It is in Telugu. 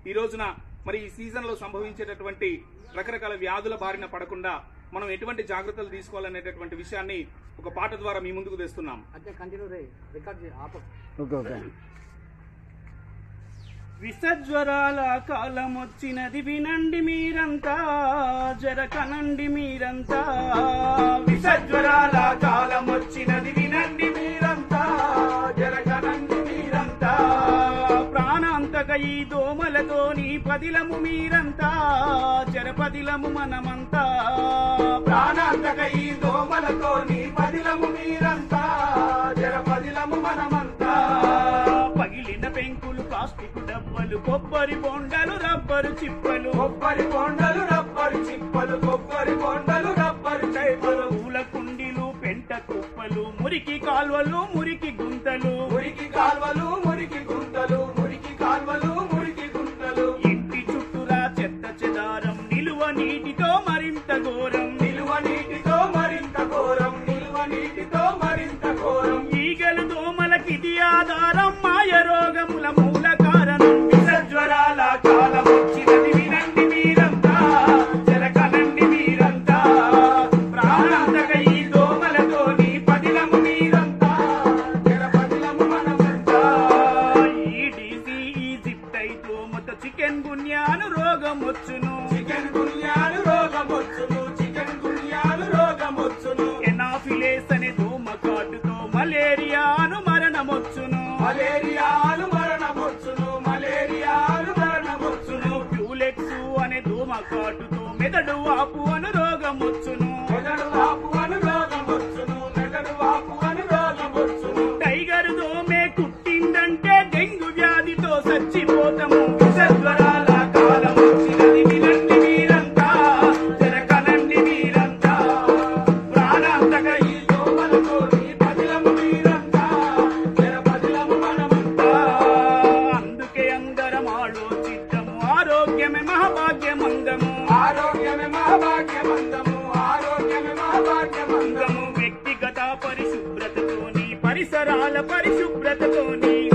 ఈ రోజున మరి ఈ సీజన్ లో సంభవించేటటువంటి రకరకాల వ్యాధుల బారిన పడకుండా మనం ఎటువంటి జాగ్రత్తలు తీసుకోవాలనేటటువంటి విషయాన్ని ఒక పాట ద్వారా మీ ముందుకు తెస్తున్నాం अच्छा कंटिन्यू रहे रिकॉर्ड आप ఓకే ఓకే విషజ్వరాల కాలం వచ్చినది వినండి మీరంతా జరకనండి మీరంతా విషజ్వరాల కాలం వచ్చినది వినండి మీరంతా జరకనండి మీరంతా ప్రాణాంతక ఈ దోమలతోని పదిలము మీరంతా జరపదిలము మనమంతా ప్రాణాంతక ఈ దోమలతోని పదిలము మీరంతా జరపదిలము మనమంతా పగిలిన పెంకులు ప్లాస్టిక్ డబ్బలు కొబ్బరి బొండలు రబ్బరు చిప్పలు కొబ్బరి బొండలు రబ్బరు చిప్పలు కొబ్బరి బొండలు రబ్బరు చేపలు పూల కుండీలు పెంట కుప్పలు మురికి కాల్వలు మురికి గుంతలు మురికి కాల్వలు మురికి గుంతలు మురికి కాల్వలు మురికి గుంతలు ఇంటి చుట్టూరా చెత్త చెదారం నిలువ నీటితో మరింత ఘోరం నిలువ నీటితో మరింత ఘోరం నిలువ నీటితో మరింత ఘోరం ఈగలు దోమలకిది ఆధారం మాయ రోగముల మూల కారణం విషజ్వరాల కాలం వచ్చినది వినండి మీరంతా జరగనండి మీరంతా ప్రాణాంతక ఈ దోమలతోని పదిలము మీరంతా జరపదిలము మనమంతా ఈడీసీ ఈజిప్ట్ అయితే మొత్త చికెన్ గున్యాను రోగం వచ్చును చికెన్ గున్యాను రోగం వచ్చును చికెన్ గున్యాను రోగం వచ్చును ఎనాఫిలేస్ అనే దోమ కాటుతో మలేరియాను మరణమొచ్చును మలేరియాను మరణమొచ్చును మలేరియాను మరణమొచ్చును క్యూలెక్స్ అనే దోమ కాటుతో మెదడు వాపు అను రోగం వచ్చును మెదడు వాపు అను రోగం వచ్చును మెదడు వాపు అను రోగం వచ్చును టైగర్ దోమే కుట్టిందంటే డెంగు వ్యాధితో చచ్చిపోతాము విషజ్వరాల కాలం వచ్చినది వినండి మీరంతా జరగనండి మీరంతా ప్రాణాంతక ఈ దోమలతో నీ పదిలము మీరంతా జరపదిలము మనమంతా అందుకే అందరం ఆలోచిద్దాము ఆరోగ్యమే మహాభాగ్యమందము ఆరోగ్యమే మహాభాగ్యమందము ఆరోగ్యమే మహాభాగ్యమందము వ్యక్తిగత పరిశుభ్రతతోని పరిసరాల పరిశుభ్రతతోని